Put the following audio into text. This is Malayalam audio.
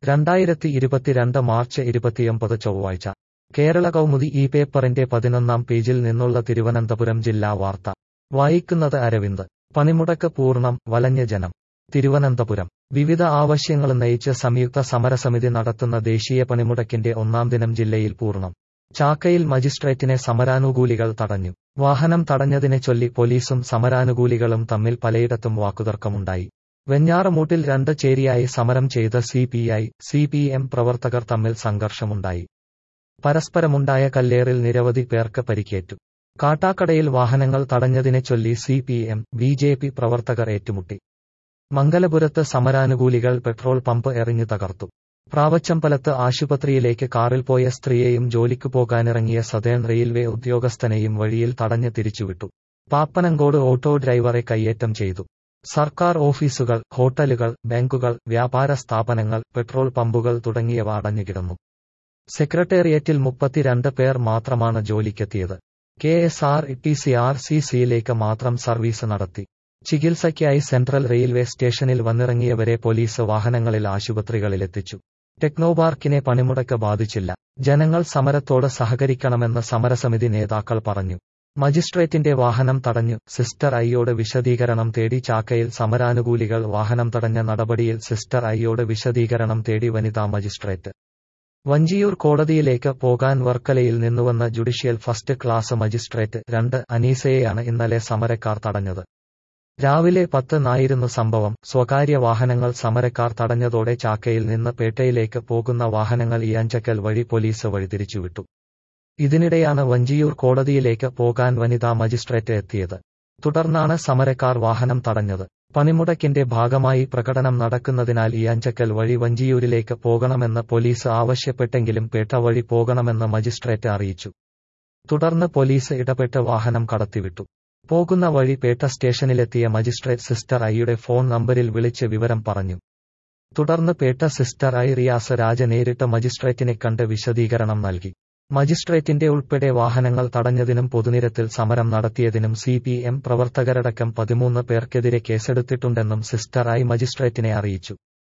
രണ്ടായിരത്തി ഇരുപത്തിരണ്ട് മാർച്ച് ഇരുപത്തിയൊമ്പത് ചൊവ്വാഴ്ച കേരള കൗമുദി ഈ പേപ്പറിന്റെ പതിനൊന്നാം പേജിൽ നിന്നുള്ള തിരുവനന്തപുരം ജില്ലാ വാർത്ത വായിക്കുന്നത് അരവിന്ദ് പണിമുടക്ക് പൂർണ്ണം വലഞ്ഞ ജനം തിരുവനന്തപുരം വിവിധ ആവശ്യങ്ങൾ നയിച്ച് സംയുക്ത സമരസമിതി നടത്തുന്ന ദേശീയ പണിമുടക്കിന്റെ ഒന്നാം ദിനം ജില്ലയിൽ പൂർണ്ണം ചാക്കയിൽ മജിസ്ട്രേറ്റിനെ സമരാനുകൂലികൾ തടഞ്ഞു വാഹനം തടഞ്ഞതിനെ ചൊല്ലി പോലീസും സമരാനുകൂലികളും തമ്മിൽ പലയിടത്തും വാക്കുതർക്കമുണ്ടായി വെഞ്ഞാറമൂട്ടിൽ രണ്ട് ചേരിയായി സമരം ചെയ്ത C P I C P M പ്രവർത്തകർ തമ്മിൽ സംഘർഷമുണ്ടായി പരസ്പരമുണ്ടായ കല്ലേറിൽ നിരവധി പേർക്ക് പരിക്കേറ്റു കാട്ടാക്കടയിൽ വാഹനങ്ങൾ തടഞ്ഞതിനെ ചൊല്ലി C P M B J P പ്രവർത്തകർ ഏറ്റുമുട്ടി മംഗലപുരത്ത് സമരാനുകൂലികൾ പെട്രോൾ പമ്പ് എറിഞ്ഞു തകർത്തു പ്രാവച്ചമ്പലത്ത് ആശുപത്രിയിലേക്ക് കാറിൽ പോയ സ്ത്രീയെയും ജോലിക്കു പോകാനിറങ്ങിയ സദേൺ റെയിൽവേ ഉദ്യോഗസ്ഥനെയും വഴിയിൽ തടഞ്ഞ് തിരിച്ചുവിട്ടു പാപ്പനങ്കോട് ഓട്ടോ ഡ്രൈവറെ കയ്യേറ്റം ചെയ്തു സർക്കാർ ഓഫീസുകൾ ഹോട്ടലുകൾ ബാങ്കുകൾ വ്യാപാര സ്ഥാപനങ്ങൾ പെട്രോൾ പമ്പുകൾ തുടങ്ങിയവ അടഞ്ഞുകിടന്നു സെക്രട്ടേറിയറ്റിൽ മുപ്പത്തിരണ്ട് പേർ മാത്രമാണ് ജോലിക്കെത്തിയത് K S R T C R C സിയിലേക്ക് മാത്രം സർവീസ് നടത്തി ചികിത്സയ്ക്കായി സെൻട്രൽ റെയിൽവേ സ്റ്റേഷനിൽ വന്നിറങ്ങിയവരെ പോലീസ് വാഹനങ്ങളിൽ ആശുപത്രികളിലെത്തിച്ചു ടെക്നോപാർക്കിനെ പണിമുടക്ക് ബാധിച്ചില്ല ജനങ്ങൾ സമരത്തോട് സഹകരിക്കണമെന്ന് സമരസമിതി നേതാക്കൾ പറഞ്ഞു മജിസ്ട്രേറ്റിന്റെ വാഹനം തടഞ്ഞു സിസ്റ്റർ ഐയോട് വിശദീകരണം തേടി ചാക്കയിൽ സമരാനുകൂലികൾ വാഹനം തടഞ്ഞ നടപടിയിൽ സിസ്റ്റർ ഐയോട് വിശദീകരണം തേടി വനിതാ മജിസ്ട്രേറ്റ് വഞ്ചിയൂർ കോടതിയിലേക്ക് പോകാൻ വർക്കലയിൽ നിന്നുവന്ന ജുഡീഷ്യൽ ഫസ്റ്റ് ക്ലാസ് മജിസ്ട്രേറ്റ് രണ്ട് അനീസയെയാണ് ഇന്നലെ സമരക്കാർ തടഞ്ഞത് രാവിലെ പത്തിനായിരുന്നു സംഭവം സ്വകാര്യ വാഹനങ്ങൾ സമരക്കാർ തടഞ്ഞതോടെ ചാക്കയിൽ നിന്ന് പേട്ടയിലേക്ക് പോകുന്ന വാഹനങ്ങൾ ഇയാഞ്ചക്കൽ വഴി പോലീസ് വഴിതിരിച്ചുവിട്ടു ഇതിനിടെയാണ് വഞ്ചിയൂർ കോടതിയിലേക്ക് പോകാൻ വനിതാ മജിസ്ട്രേറ്റ് എത്തിയത് തുടർന്നാണ് സമരക്കാർ വാഹനം തടഞ്ഞത് പണിമുടക്കിന്റെ ഭാഗമായി പ്രകടനം നടക്കുന്നതിനാൽ ഇയാഞ്ചക്കൽ വഴി വഞ്ചിയൂരിലേക്ക് പോകണമെന്ന് പോലീസ് ആവശ്യപ്പെട്ടെങ്കിലും പേട്ട വഴി പോകണമെന്ന് മജിസ്ട്രേറ്റ് അറിയിച്ചു തുടർന്ന് പോലീസ് ഇടപെട്ട് വാഹനം കടത്തിവിട്ടു പോകുന്ന വഴി പേട്ട സ്റ്റേഷനിലെത്തിയ മജിസ്ട്രേറ്റ് സിസ്റ്റർ ഐയുടെ ഫോൺ നമ്പരിൽ വിളിച്ച് വിവരം പറഞ്ഞു തുടർന്ന് പേട്ട സിസ്റ്റർ ഐ റിയാസ് രാജ നേരിട്ട് മജിസ്ട്രേറ്റിനെ കണ്ട് വിശദീകരണം നൽകി മജിസ്ട്രേറ്റിന്റെ ഉൾപ്പെടെ വാഹനങ്ങൾ തടഞ്ഞതിനും പൊതുനിരത്തിൽ സമരം നടത്തിയതിനും സി പി എം പ്രവർത്തകരടക്കം പതിമൂന്ന് പേർക്കെതിരെ കേസെടുത്തിട്ടുണ്ടെന്നും സിസ്റ്റർ ഐ മജിസ്ട്രേറ്റിനെ അറിയിച്ചു